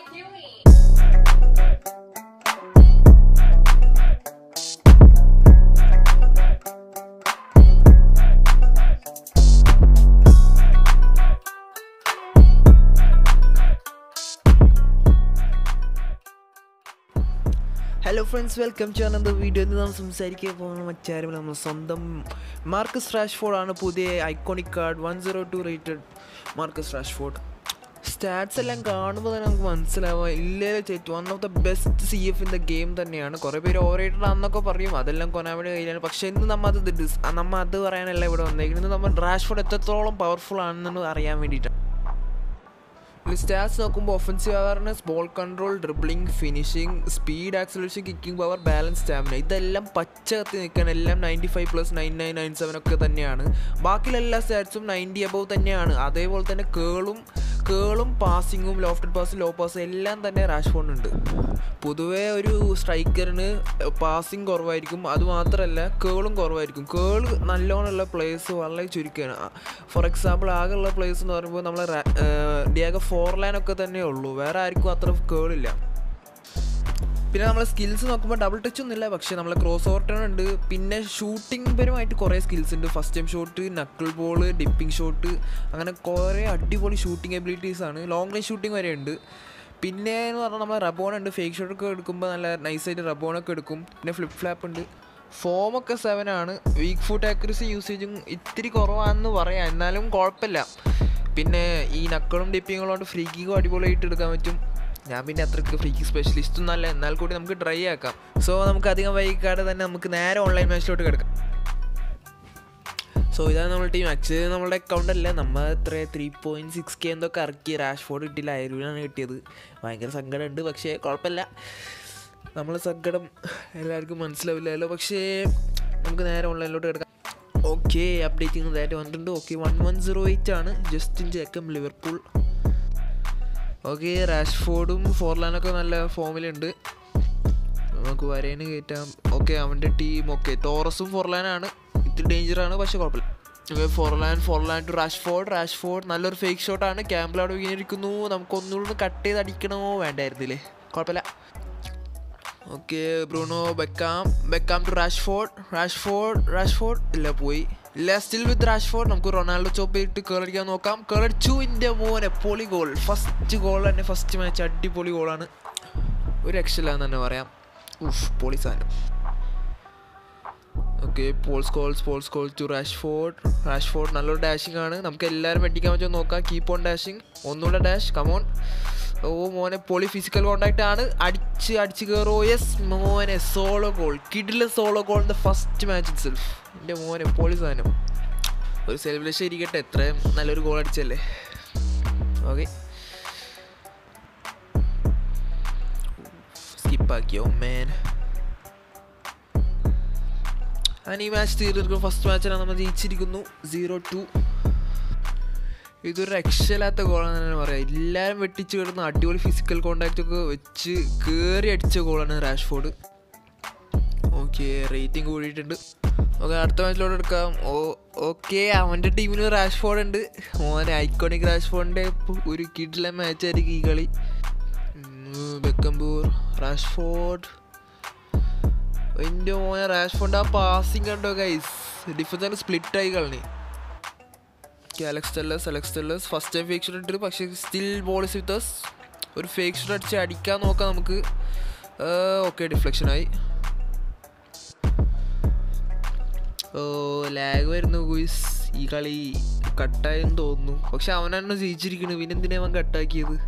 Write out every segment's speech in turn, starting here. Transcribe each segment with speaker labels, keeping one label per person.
Speaker 1: Huey.
Speaker 2: Hello friends welcome to Ananta video ഇന്ന് നാം സംസാരിക്കാൻ പോകുന്ന മറ്റാരും നമ്മൾ സ്വന്തം മാർക്കസ് റാഷ്ഫോർഡ് ആണ് പുതിയ iconic card one zero two rated Marcus Rashford stats എല്ലാം കാണുമ്പോൾ തന്നെ നമുക്ക് മനസ്സിലാവുക ഇല്ലേ ചേച്ചു one of the best C F in the game തന്നെയാണ് കുറേ പേര് ഓവർ റേറ്റഡ് ആണെന്നൊക്കെ പറയും അതെല്ലാം കൊനാമിയുടെ കയ്യിലാണ് പക്ഷേ ഇന്ന് നമ്മൾ അത് ഡിസ് നമ്മൾ അത് പറയാനല്ല ഇവിടെ വന്നേക്കുന്നത് നമ്മൾ റാഷ്ഫോർഡ് എത്രത്തോളം പവർഫുൾ ആണെന്ന് അറിയാൻ വേണ്ടിയിട്ടാണ് സ്റ്റാറ്റ്സ് നോക്കുമ്പോൾ offensive awareness ball control dribbling finishing speed acceleration kicking power balance stamina ഇതെല്ലാം പച്ച കത്തി നിൽക്കാൻ എല്ലാം ninety five plus nine nine nine seven ഒക്കെ തന്നെയാണ് ബാക്കിയുള്ള എല്ലാ സ്റ്റാറ്റ്സും നയൻറ്റി അബവ് തന്നെയാണ് അതേപോലെ തന്നെ കേളും കേളും പാസിങ്ങും ലോഫ്റ്റഡ് പാസ് ലോ പാസ് എല്ലാം തന്നെ റാഷ് ഫോണുണ്ട് പൊതുവേ ഒരു സ്ട്രൈക്കറിന് പാസിങ് കുറവായിരിക്കും അതുമാത്രമല്ല കേളും കുറവായിരിക്കും കേൾ നല്ലോണമുള്ള പ്ലേസ് വളരെ ചുരുക്കമാണ് ഫോർ എക്സാമ്പിൾ ആകെയുള്ള പ്ലേസ് എന്ന് പറയുമ്പോൾ നമ്മൾ ഡിയാഗ ഫോർ ലൈൻ ഒക്കെ തന്നെ ഉള്ളൂ വേറെ ആർക്കും അത്ര കേളില്ല പിന്നെ നമ്മൾ സ്കിൽസ് നോക്കുമ്പോൾ ഡബിൾ ടച്ച് ഒന്നുമില്ല പക്ഷേ നമ്മൾ ക്രോസ് ഓവർ ടേൺ ഉണ്ട് പിന്നെ ഷൂട്ടിംഗ് പരമായിട്ട് കുറേ സ്കിൽസ് ഉണ്ട് first time shot knuckle ball dipping shot അങ്ങനെ കുറേ അടിപൊളി ഷൂട്ടിംഗ് എബിലിറ്റീസ് ആണ് ലോങ് റേഞ്ച് ഷൂട്ടിംഗ് വരെ ഉണ്ട് പിന്നെ എന്ന് പറഞ്ഞാൽ നമ്മൾ റബോൺ ഉണ്ട് ഫേക്ക് ഷോട്ടൊക്കെ എടുക്കുമ്പോൾ നല്ല നൈസായിട്ട് റബോണൊക്കെ എടുക്കും പിന്നെ ഫ്ലിപ്പ് ഫ്ലാപ്പ് ഉണ്ട് ഫോമൊക്കെ സെവൻ ആണ് വീക്ക് ഫുട്ട് ആക്യുറസി യൂസേജും ഇത്തിരി കുറവാണെന്ന് പറയാം എന്നാലും കുഴപ്പമില്ല പിന്നെ ഈ നക്കളും ഡിപ്പിങ്ങും കൊണ്ട് ഫ്രീ കിക്കും അടിപൊളിയായിട്ട് എടുക്കാൻ പറ്റും ഞാൻ പിന്നെ അത്രയ്ക്ക് ഫ്രീ കിക്ക് സ്പെഷ്യലിസ്റ്റ് ഒന്നല്ല എന്നാൽ കൂടി നമുക്ക് ട്രൈ ആക്കാം സോ നമുക്ക് അധികം വൈകാതെ തന്നെ നമുക്ക് നേരെ ഓൺലൈൻ മാച്ചിലോട്ട് കിടക്കാം സോ ഇതാണ് നമ്മുടെ ടീം ആക്ച്വലി നമ്മുടെ അക്കൗണ്ട് അല്ല നമ്മൾ എത്ര ത്രീ പോയിൻറ്റ് സിക്സ് കെ എന്തൊക്കെ ഇറക്കി രാഷ്ഫോർഡ് കിട്ടിയില്ല ആയിരൂരാണ് കിട്ടിയത് ഭയങ്കര സങ്കടമുണ്ട് പക്ഷേ കുഴപ്പമില്ല നമ്മളെ സങ്കടം എല്ലാവർക്കും മനസ്സിലാവില്ലല്ലോ പക്ഷേ നമുക്ക് നേരെ ഓൺലൈനിലോട്ട് കിടക്കാം ഓക്കെ അപ്ഡേറ്റിംഗ് ഇതായിട്ട് വന്നിട്ടുണ്ട് okay one one zero eight ആണ് ജസ്റ്റിൻ ജേക്കം ലിവർപൂൾ ഓക്കെ റാഷ്ഫോർഡും ഫോർലാനൊക്കെ നല്ല ഫോമിലുണ്ട് നമുക്ക് വരേന് കയറ്റാം ഓക്കെ അവൻ്റെ ടീം ഓക്കെ ടോറസും ഫോർലാനാണ് ഇത്തിരി ഡേഞ്ചറാണ് പക്ഷേ കുഴപ്പമില്ല okay Forlan Forlan to Rashford Rashford നല്ലൊരു ഫേക്ക് ഷോട്ടാണ് ക്യാമ്പിൽ അവിടെ വീണിരിക്കുന്നു നമുക്ക് ഒന്നുകൂടി കട്ട് ചെയ്ത് അടിക്കണമോ വേണ്ടായിരുന്നില്ലേ കുഴപ്പമില്ല okay Bruno Beckham Beckham to Rashford Rashford Rashford ഇല്ല പോയി ഇല്ല സ്റ്റിൽ വിത്ത് റാഷ്ഫോർഡ് നമുക്ക് റൊണാൾഡോ ചോപ്പ് ഇട്ട് കേളടിക്കാൻ നോക്കാം കേളടിച്ചു ഇൻ്റെ മോനെ പൊളി ഗോൾ ഫസ്റ്റ് ഗോൾ തന്നെ ഫസ്റ്റ് മാച്ച് അടിപൊളി ഗോളാണ് ഒരു രക്ഷയില്ല എന്ന് തന്നെ പറയാം ഉഫ് പൊളി സാധനം okay Paul Scholes Paul Scholes to Rashford Rashford നല്ലൊരു ഡാഷിംഗ് ആണ് നമുക്ക് എല്ലാവരും വെട്ടിക്കാൻ പറ്റുമോ നോക്കാം കീപ്പ് ഓൺ ഡാഷിംഗ് ഒന്നുകൂടെ ഡാഷ് കമോൺ ഓ മോനെ പൊളി ഫിസിക്കൽ കോണ്ടാക്ട് ആണ് അടിച്ച് അടിച്ച് കയറോ യെസ് മോനെ സോളോ ഗോൾ കിഡിലെ solo goal the first match itself എൻ്റെ മോനെ പൊളി സാധനം ഒരു സെലിബ്രേഷൻ ഇരിക്കട്ടെ എത്രയും നല്ലൊരു ഗോൾ അടിച്ചല്ലേ ഓക്കെ സ്കിപ്പാക്കിയോ മേൻ അങ്ങനെ ഈ മാച്ച് തീർന്നിരിക്കും ഫസ്റ്റ് മാച്ചിലാണ് നമ്മൾ ജയിച്ചിരിക്കുന്നു സീറോ ടു ഇതൊരു രക്ഷയില്ലാത്ത ഗോളാണ് തന്നെ പറയാം എല്ലാവരും വെട്ടിച്ച് കിടന്ന് അടിപൊളി ഫിസിക്കൽ കോണ്ടാക്റ്റ് ഒക്കെ വെച്ച് കയറി അടിച്ച ഗോളാണ് റാഷ്ഫോർഡ് ഓക്കെ റേറ്റിംഗ് കൂടിയിട്ടുണ്ട് ഓക്കെ അടുത്ത മാച്ചിലോട്ട് എടുക്കാം ഓ ഓക്കെ അവൻ്റെ ടീമിന് റാഷ്ഫോർഡ് ഉണ്ട് മോനെ ഐക്കോണിക് റാഷ്ഫോർഡിൻ്റെ ഒരു കിഡിലെ മാച്ചായിരിക്കും ഈ കളി ബെക്കംപൂർ റാഷ്ഫോർഡ് എൻ്റെ മോനെ റാഷ്ഫോർഡ് ആ പാസിങ് കണ്ടോ ഗൈസ് ഡിഫൻസ് സ്പ്ലിറ്റ് ആയി കളഞ്ഞി Alex Telles Alex Telles first time fake shot ഇട്ട് പക്ഷേ still ball is with us ഒരു ഫേക്ക് ഷോട്ട് അടിച്ച് അടിക്കാൻ നോക്കാം നമുക്ക് ഓക്കെ ഡിഫ്ലക്ഷനായി ഓ ലാഗ് വരുന്നു ഗുയിസ് ഈ കളി കട്ടായെന്ന് തോന്നുന്നു പക്ഷെ അവനാണ് ജയിച്ചിരിക്കുന്നത് പിന്നെ എന്തിനാ അവൻ കട്ടാക്കിയത്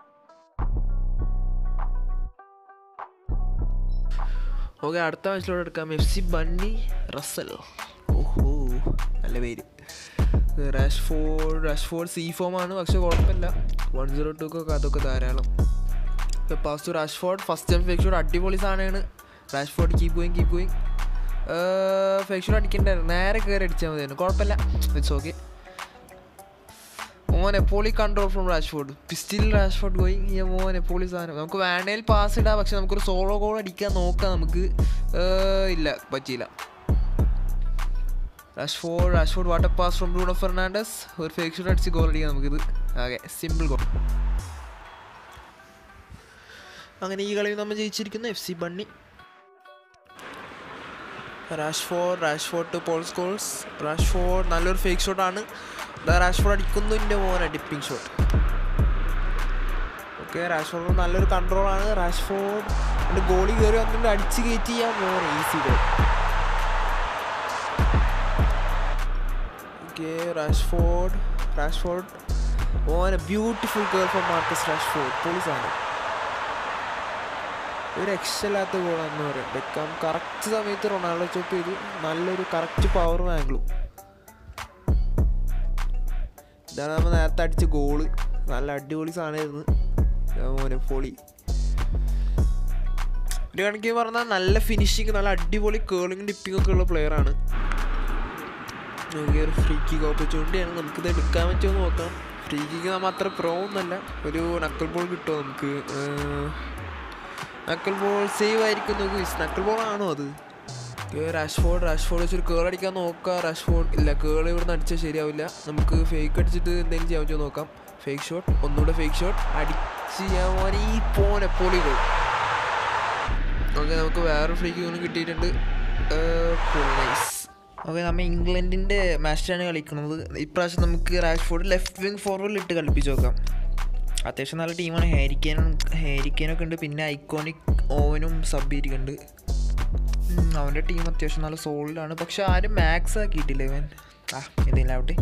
Speaker 2: ഓക്കെ അടുത്ത മാച്ചിലോട്ട് എടുക്കാം എഫ് സി ബണ്ണി റസൽ ഓഹോ നല്ല പേര് റാഷ്ഫോർഡ് റാഷ്ഫോർഡ് സി ഫോം ആണ് പക്ഷെ കുഴപ്പമില്ല വൺ സീറോ ടു ഒക്കെ അതൊക്കെ ധാരാളം pass to Rashford first time fake shot അടിപൊളി സാധനമാണ് Rashford keep going keep going fake shot അടിക്കണ്ടായിരുന്നു നേരെ കയറി അടിച്ചാൽ മതിയായിരുന്നു കുഴപ്പമില്ല ഇറ്റ്സ് ഓക്കെ മോനെ പോളി control from Rashford still Rashford going ഈ മോനെ പോളി സാധനം നമുക്ക് വേണേൽ പാസ് ഇടാം പക്ഷെ നമുക്കൊരു സോളോ ഗോൾ അടിക്കാൻ നോക്കാം നമുക്ക് ഇല്ല പറ്റിയില്ല Rashford Rashford what a pass from Bruno Fernandes ഒരു ഫേക്ക് ഷോട്ട് അടിച്ച് ഗോൾ അടിക്കാം നമുക്കിത് ആകെ സിമ്പിൾ ഗോൾ അങ്ങനെ ഈ കളി നമ്മൾ ജയിച്ചിരിക്കുന്നു എഫ് സി ബണ്ണി Rashford Rashford to Paul Scholes Rashford നല്ലൊരു ഫേക്ക് ഷോട്ടാണ് റാഷ്ഫോർഡ് അടിക്കുന്നു എൻ്റെ മോനെ ഡിപ്പിംഗ് ഷോട്ട് ഓക്കെ റാഷ്ഫോർഡ് നല്ലൊരു കൺട്രോളാണ് റാഷ്ഫോർഡ് എൻ്റെ ഗോളി കയറി വന്നിട്ട് അടിച്ച് കയറ്റി ചെയ്യാൻ മോനെ easy goal okay Rashford Rashford മോനെ beautiful goal for Marcus Rashford പോലീസാണ് ഒരു രക്ഷയില്ലാത്ത ഗോളാന്ന് പറയാം ബെക്കാം കറക്റ്റ് സമയത്ത് റൊണാൾഡോ ചോപ്പ് ചെയ്തു നല്ലൊരു കറക്റ്റ് പവറും ആംഗിളും ഇതാണ് നമ്മൾ നേരത്തെ അടിച്ച ഗോള് നല്ല അടിപൊളി സാധനമായിരുന്നു മോനെ പൊളി ഒരു കണക്കിന് പറഞ്ഞാൽ നല്ല ഫിനിഷിങ് നല്ല അടിപൊളി കേളിങ് ഡിപ്പിംഗ് ഒക്കെ ഉള്ള പ്ലെയറാണ് ഒരു ഫ്രീ കിക്ക് ഓപ്പർച്യൂണിറ്റിയാണ് നമുക്കിത് എടുക്കാൻ പറ്റുമോ എന്ന് നോക്കാം ഫ്രീ കിക്ക് നമ്മൾ അത്ര പ്രോ ഒന്നല്ല ഒരു നക്കൽ ബോൾ കിട്ടുമോ നമുക്ക് നക്കൽ ബോൾ സേവ് ആയിരിക്കും നോക്കൂ നക്കൽ ബോൾ ആണോ അത് റാഷ്ഫോർഡ് റാഷ്ഫോർഡ് വെച്ചൊരു കേൾ അടിക്കാൻ നോക്കാം റാഷ്ഫോർഡ് ഇല്ല കേൾ ഇവിടുന്ന് അടിച്ചാൽ ശരിയാവില്ല നമുക്ക് ഫേക്ക് അടിച്ചിട്ട് എന്തെങ്കിലും ചെയ്യാൻ പറ്റുമോ നോക്കാം ഫേക്ക് ഷോട്ട് ഒന്നുകൂടെ ഫേക്ക് ഷോട്ട് അടിച്ച് ഞാൻ ഈ പോനെ പൊളി ഗോൾ ഓക്കെ നമുക്ക് വേറെ ഫ്രീ കിക്കൊന്നും കിട്ടിയിട്ടുണ്ട് നൈസ് ഓക്കെ നമ്മൾ ഇംഗ്ലണ്ടിൻ്റെ മാച്ചാണ് കളിക്കുന്നത് ഇപ്രാവശ്യം നമുക്ക് റാഷ്ഫോർഡ് ലെഫ്റ്റ് വിങ് ഫോർവേഡിൽ ഇട്ട് കളിപ്പിച്ച് നോക്കാം അത്യാവശ്യം നല്ല ടീമാണ് ഹാരിക്കേനും ഹാരിക്കേനൊക്കെ ഉണ്ട് പിന്നെ ഐക്കോണിക് ഓവനും സബ്ബീരിക്കുണ്ട് അവൻ്റെ ടീം അത്യാവശ്യം നല്ല സോളിഡാണ് പക്ഷെ ആരും മാക്സ് ആക്കിയിട്ടില്ല ഇവൻ ആ എന്തെങ്കിലും ആവട്ടെ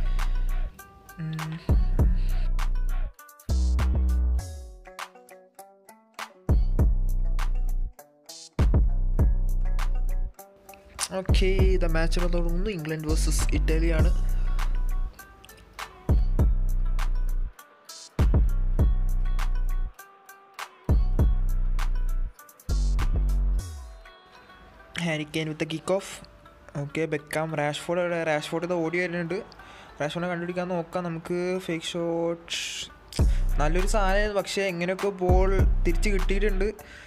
Speaker 2: ഓക്കെ ദ മാച്ച് ഇവിടെ തുടങ്ങുന്നു ഇംഗ്ലണ്ട് വേഴ്സസ് ഇറ്റലിയാണ് Harry Kane with kick off okay Beckham Rashford Rashford ഇത് ഓടി വരുന്നുണ്ട് റാഷ്ഫോർഡിനെ കണ്ടുപിടിക്കാൻ നോക്കാം നമുക്ക് ഫേക്ക് ഷോട്ട് നല്ലൊരു സാധനമായിരുന്നു പക്ഷേ എങ്ങനെയൊക്കെ ബോൾ തിരിച്ച് കിട്ടിയിട്ടുണ്ട്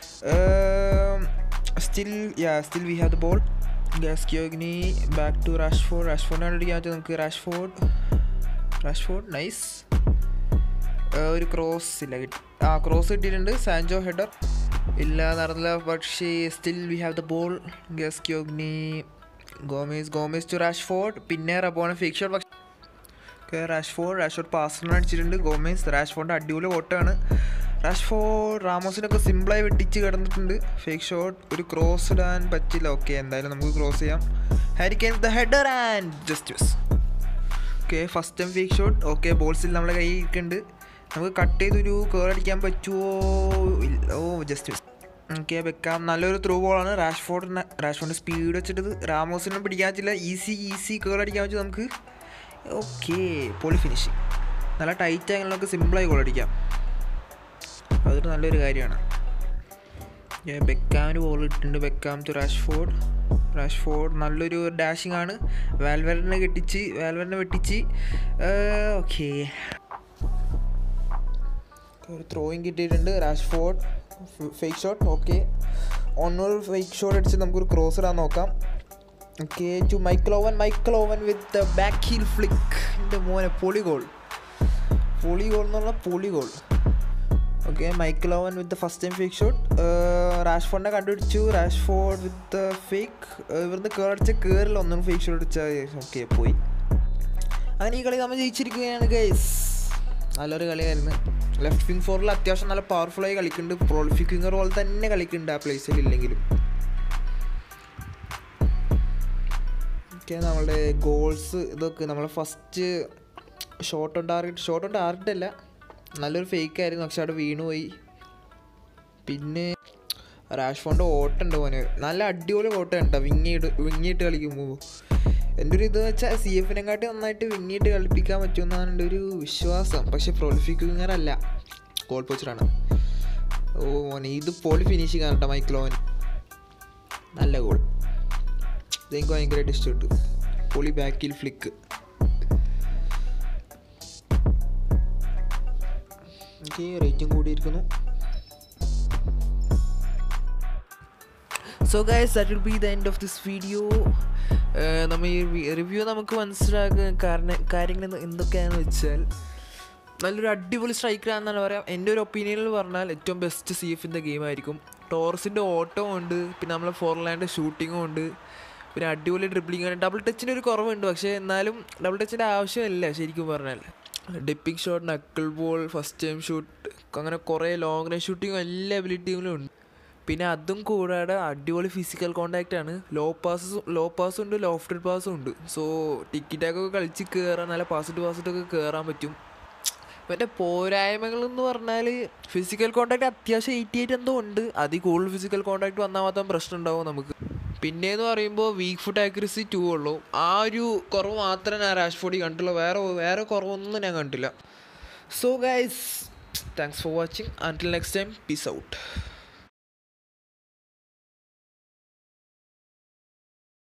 Speaker 2: still yeah still we have the ball Gascoigne back to Rashford റാഷ്ഫോർഡിനെ കണ്ടുപിടിക്കാൻ പറ്റും നമുക്ക് റാഷ്ഫോർഡ് റാഷ്ഫോർഡ് നൈസ് ഒരു ക്രോസ് ഇല്ല കിട്ടി ആ ക്രോസ് കിട്ടിയിട്ടുണ്ട് സാൻജോ ഹെഡർ ഇല്ല നടന്നില്ല പക്ഷേ still we have the ball Gascoigne Gomes Gomes to Rashford പിന്നെ റബോണ ഫേക്ക് ഷോട്ട് പക്ഷേ റാഷ്ഫോർഡ് റാഷ്ഫോർഡ് പാസ് അടിച്ചിട്ടുണ്ട് ഗോമേസ് റാഷ്ഫോർഡിൻ്റെ അടിപൊളി ഓട്ടമാണ് റാഷ്ഫോർഡ് റാമോസിനൊക്കെ സിമ്പിളായി വെട്ടിച്ച് കിടന്നിട്ടുണ്ട് ഫേക്ക് ഷോട്ട് ഒരു ക്രോസ് ഇടാൻ പറ്റില്ല ഓക്കെ എന്തായാലും നമുക്ക് ക്രോസ് ചെയ്യാം Harry Kane the header and just miss okay first time fake shot okay ബോൾസിൽ നമ്മളെ കയ്യിൽ ഇരിക്കുന്നുണ്ട് നമുക്ക് കട്ട് ചെയ്തൊരു കേർ അടിക്കാൻ പറ്റുമോ ഓ ജസ്റ്റ് മിസ് ഓക്കെ വെക്കാം നല്ലൊരു ത്രൂ ബോളാണ് റാഷ്ഫോർഡിന് റാഷ്ഫോർഡിൻ്റെ സ്പീഡ് വെച്ചിട്ട് റാമോസിനും പിടിക്കാൻ പറ്റില്ല ഈസി ഈസി കേർ അടിക്കാൻ പറ്റും നമുക്ക് ഓക്കെ പൊളി ഫിനിഷിങ് നല്ല ടൈറ്റ് ആയെങ്കിൽ സിമ്പിളായി ഗോൾ അടിക്കാം അതൊരു നല്ലൊരു കാര്യമാണ് ബെക്കാമിന് ബോൾ ഇട്ടിട്ടുണ്ട് ബെക്കാം ടു റാഷ്ഫോർഡ് റാഷ്ഫോർഡ് നല്ലൊരു ഡാഷിംഗ് ആണ് വാൽവറിനെ കെട്ടിച്ച് വാൽവറിനെ വെട്ടിച്ച് ഓക്കെ ഒരു ത്രോയിങ് കിട്ടിയിട്ടുണ്ട് റാഷ്ഫോർഡ് ഫേക്ക് ഷോട്ട് ഓക്കെ ഒന്നൊരു ഫേക്ക് ഷോട്ട് അടിച്ച് നമുക്കൊരു ക്രോസ് ഇടാൻ നോക്കാം okay to Michael Owen Michael Owen with back heel flick എൻ്റെ മോനെ പൊളി ഗോൾ പൊളി ഗോൾ എന്ന് പറഞ്ഞാൽ പൊളി goal okay Michael Owen with first time fake shot റാഷ്ഫോർഡിനെ കണ്ടുപിടിച്ചു റാഷ്ഫോർഡ് വിത്ത് ഫേക്ക് ഇവിടുന്ന് കേറടിച്ച കയറിൽ ഒന്നും ഫേക്ക് ഷോട്ട് അടിച്ചാൽ ഓക്കെ പോയി അങ്ങനെ ഈ കളി നമ്മൾ ജയിച്ചിരിക്കുകയാണ് ഗൈസ് നല്ലൊരു കളിയായിരുന്നു ലെഫ്റ്റ് വിങ് ഫോറിൽ അത്യാവശ്യം നല്ല പവർഫുള്ളായി കളിക്കുന്നുണ്ട് പ്രോളിഫിക് വിങ്ങർ പോലെ തന്നെ കളിക്കുന്നുണ്ട് ആ പ്ലേസിൽ ഇല്ലെങ്കിലും ഓക്കെ നമ്മളുടെ ഗോൾസ് ഇതൊക്കെ നമ്മളെ first shot on target shot on target അല്ല നല്ലൊരു ഫേക്ക് ആയിരുന്നു പക്ഷെ അവിടെ വീണുപോയി പിന്നെ റാഷ്ഫോണിൻ്റെ ഓട്ടുണ്ട് മോനെ നല്ല അടിപൊളി ഓട്ടം കേട്ടോ വിങ്ങിയിട്ട് വിങ്ങിയിട്ട് കളിക്കുമ്പോൾ എൻ്റെ ഒരു ഇത് വെച്ചാൽ സി എഫിനെക്കാട്ടി നന്നായിട്ട് വിങ്ങിയിട്ട് കളിപ്പിക്കാൻ പറ്റുമെന്നാണ് എൻ്റെ ഒരു വിശ്വാസം പക്ഷെ പ്രൊളിഫിക് വിങ്ങറല്ല ഗോൾ പോച്ചറാണ് ഓ മോനെ ഇത് പോളി ഫിനിഷിംഗ് ആണ് കേട്ടോ മൈക്ലോവൻ നല്ല ഗോൾ ഇതെനിക്ക് ഭയങ്കരമായിട്ട് ഇഷ്ടപ്പെട്ടു പൊളി ബാക്കിൽ ഫ്ലിക്ക് എനിക്ക് റേറ്റും കൂടിയിരിക്കുന്നു so guys that will be the end of this video നമ്മൾ ഈ റിവ്യൂ നമുക്ക് മനസ്സിലാക്കുക കാരണം കാര്യങ്ങൾ എന്തൊക്കെയാണെന്ന് വെച്ചാൽ നല്ലൊരു അടിപൊളി സ്ട്രൈക്കറാണെന്നാണ് പറയാം എൻ്റെ ഒരു ഒപ്പീനിയനിൽ പറഞ്ഞാൽ ഏറ്റവും ബെസ്റ്റ് സി എഫിൻ്റെ ഗെയിമായിരിക്കും ടോറസിൻ്റെ ഓട്ടവും ഉണ്ട് പിന്നെ നമ്മളെ ഫോർലാൻഡ് ഷൂട്ടിങ്ങും ഉണ്ട് പിന്നെ അടിപൊളി ഡ്രിബ്ലിംഗ് ആണ് ഡബിൾ ടച്ചിൻ്റെ ഒരു കുറവുണ്ട് പക്ഷേ എന്നാലും ഡബിൾ ടച്ചിൻ്റെ ആവശ്യമില്ല ശരിക്കും പറഞ്ഞാൽ dipping shot knuckle ball first time shoot അങ്ങനെ കുറേ ലോങ് റേഞ്ച് ഷൂട്ടിങ്ങും എല്ലാ എബിലിറ്റികളും ഉണ്ട് പിന്നെ അതും കൂടാതെ അടിപൊളി ഫിസിക്കൽ കോണ്ടാക്റ്റ് ആണ് ലോ പാസ് ലോ പാസും ഉണ്ട് ലോഫ്റ്റഡ് പാസും ഉണ്ട് സോ ടിക്കറ്റൊക്കെ കളിച്ച് കയറാൻ നല്ല പാസിറ്റ് പാസിറ്റൊക്കെ കയറാൻ പറ്റും മറ്റേ പോരായ്മകൾ എന്ന് പറഞ്ഞാൽ ഫിസിക്കൽ കോണ്ടാക്ട് അത്യാവശ്യം എയ്റ്റി എയ്റ്റ് എന്തോ ഉണ്ട് അതിൽ കൂടുതൽ ഫിസിക്കൽ കോണ്ടാക്ട് വന്നാൽ മാത്രം പ്രശ്നം ഉണ്ടാവും നമുക്ക് പിന്നെയെന്ന് പറയുമ്പോൾ വീക്ക് ഫുഡ് ആക്യുറസി ടു ഉള്ളൂ ആ ഒരു കുറവ് മാത്രമേ ഞാൻ രാഷ്ഫോർഡിൽ കണ്ടുള്ളൂ വേറെ വേറെ കുറവൊന്നും ഞാൻ കണ്ടില്ല so guys thanks for watching until next time peace out